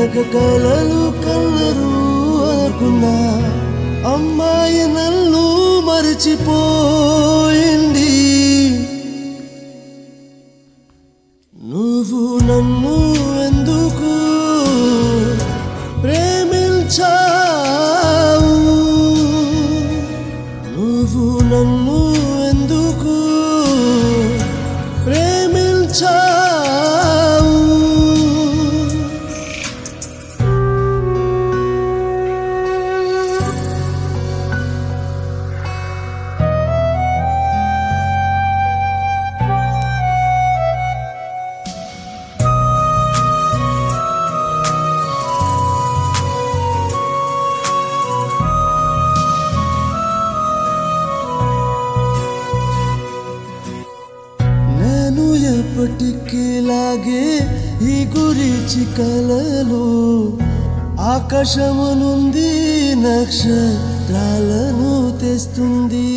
కనక కలలు కలరు అనుకున్నా అమ్మాయి నన్ను మరిచిపోయింది నువ్వు నన్ను ఎందుకు ప్రేమించావు నువ్వు నన్ను ఎందుకు ప్రేమించావు నేను ఎప్పటికీలాగే ఈ గురించి కలలు ఆకాశము నుండి నక్షత్రాలను తెస్తుంది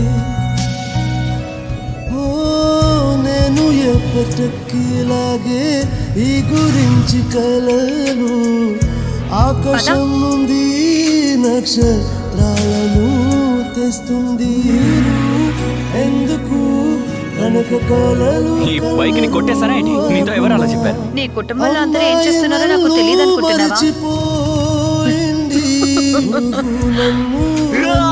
ఓ నేను ఎప్పటికీలాగే ఈ గురించి కలలు ఆకాశం నుండి నక్షత్రాలను తెస్తుంది ఎందుకు కనుక కలలు ఈ బైక్ ని కొట్టేసారా ఏంటి నీతో ఎవరు అలా చెప్పారు నీ కుటుంబంలో అందరూ ఏం చేస్తున్నారో నాకు తెలియదు అనుకుంటున్నావా మరచిపోయింది. నువ్వు నన్ను